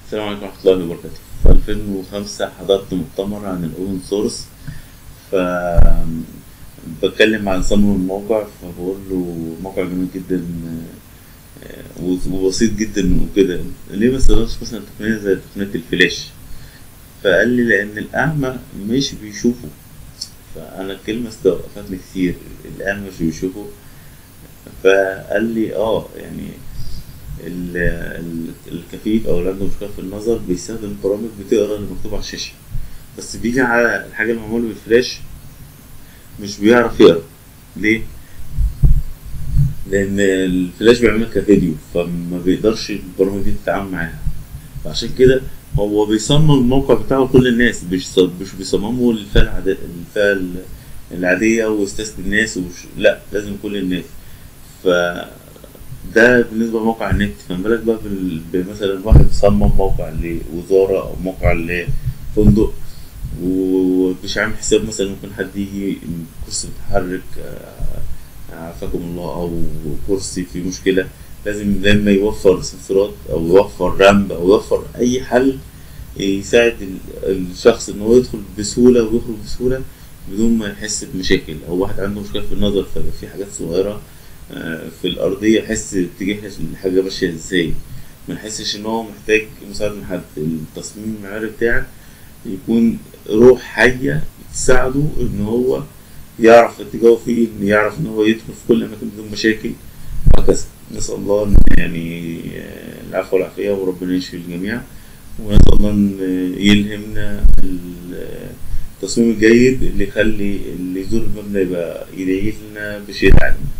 السلام عليكم ورحمة الله وبركاته في 2005 حضرت مؤتمر عن الأوبن سورس ف بتكلم عن صمم الموقع فبقول له موقع جميل جدا آه، وبسيط جدا وكده ليه ما استخدمتش مثلا تقنية زي تقنية الفلاش فقال لي لأن الأعمى مش بيشوفه فأنا الكلمة استوقفتني كتير الأعمى مش بيشوفه فقال لي اه يعني ال- ال- الكفيف او اللي عنده مشكله في النظر بيستخدم برامج بتقرا اللي مكتوب على الشاشه بس بيجي على الحاجه اللي معموله بالفلاش مش بيعرف يقرا ليه لان الفلاش بيعملها كفيديو فما بيقدرش البرامج دي تتعامل معاها فعشان كده هو بيصمم الموقع بتاعه لكل الناس مش ص- مش بيصممه للفئه العادية الفئه العاديه واستثني الناس ومش لا لازم كل الناس ف ده بالنسبه لموقع النت فما بالك بقى بال- بمثلا واحد صمم موقع لوزاره او موقع لفندق ومش عامل حساب مثلا ممكن حد يجي كرسي متحرك آه، عافاكم الله او كرسي فيه مشكله لازم لما يوفر سنسورات او يوفر رامب او يوفر اي حل يساعد ال- الشخص ان هو يدخل بسهوله ويخرج بسهوله بدون ما يحس بمشاكل او واحد عنده مشكله في النظر فيبقى في حاجات صغيره آه، في الأرضية يحس اتجاه الحاجة ماشية ازاي ما يحسش إن هو محتاج مساعدة من حد التصميم المعماري بتاعك يكون روح حية تساعده إن هو يعرف اتجاهه فين يعرف إن هو يدخل في كل أماكن بدون مشاكل وهكذا نسأل الله إن يعني آه، العفو والعافية وربنا يشفي الجميع ونسأل الله إن يلهمنا التصميم الجيد اللي يخلي اللي يزور المبنى يبقى يدعي لنا بشيء عالي